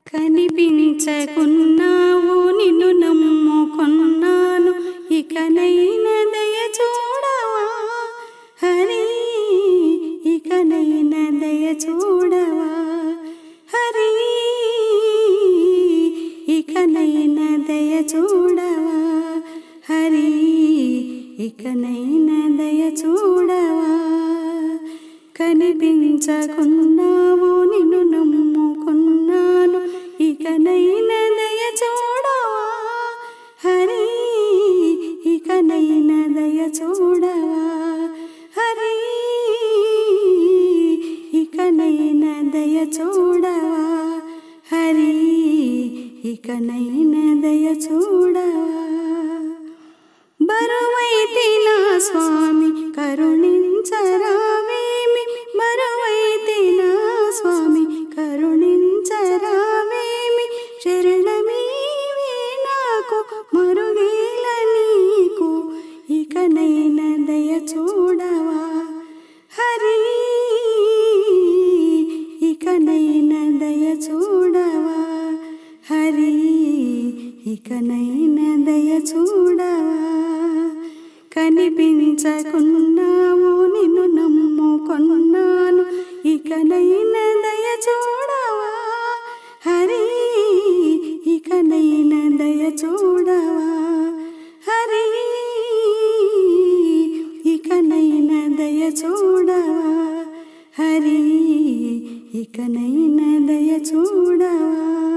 కనిపించకున్నావు నిన్ను నమ్ముకున్నాను ఇకనైన దయ చూడవా హరి ఇకనైన దయ చూడవా హరి ఇకనైన దయ చూడవా హరి ఇకనైన దయ చూడవా కనిపించకున్నావు నిన్ను నమ్ముకున్నాను ఇకనైన దయ చూడవా హరి ఇకనైన దయ చూడవా హరి ఇకనైన దయ చూడవా హరి ఇకనైన దయ చూడవా బరువైతే నా స్వామి కరుణించరావేమి బరువైతే నా స్వామి కరుణించరావేమి శరణమీవే నాకు మరుగేల నీకు ఇకనైన దయ చూడవా హరి ఇకనైన దయ చూడవా హరి ఇకనైన దయ చూడవా కనిపించకున్నావు నిన్ను నమ్ముకున్నాను ఇకనైన దయ చూడవా హరి ఇకనైన దయ చూడవా హరి ఇకనైన దయ చూడవా హరి ఇకనైన దయ చూడవా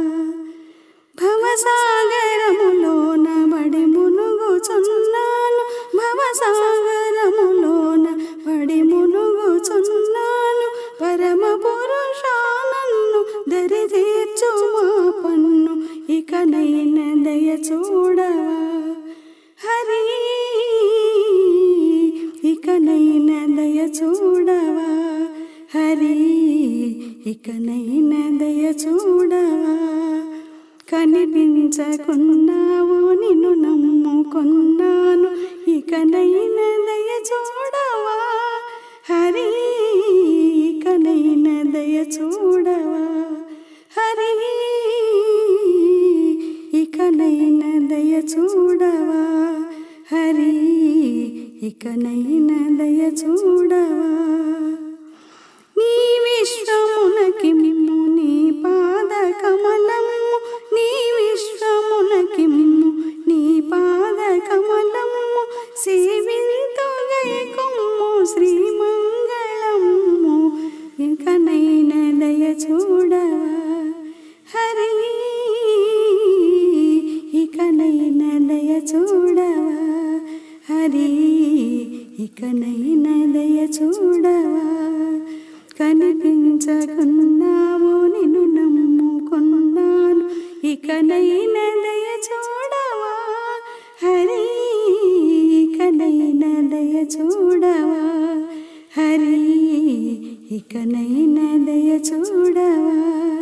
భవసాగరములోన బడి మునుగుచున్నాను భవసాగరములోన బడి మునుగుచున్నాను పరమ పురుషానన్ను దరి తీర్చు మా పన్ను ఇకనైన దయ చూడవా హరి ఇకనైన దయ చూడవా హరి ఇకనైన దయ చూడవా కనిపించకున్నావు నిన్ను నమ్ముకున్నాను ఇకనైన దయ చూడవా హరి ఇకనైన దయ చూడవా హరి ఇకనైన దయ చూడవా హరి ఇకనైన దయ చూడవా నీ విశ్వమునకి మిమ్ము నీ పాద కమలము నీ విశ్వమునకి మిమ్ము నీ పాద కమలము సేవింతుగై కొమ్ము శ్రీమంగళము ఇకనైన దయ చూడవా హరి ఇకనైన దయ చూడవా హరి ఇకనైన దయ చూడవా కనిపించకున్నావు నిన్ను నమ్ముకున్నాను ఇకనైన దయ చూడవా హరి ఇకనైన దయ చూడవా హరి ఇకనైన దయ చూడవా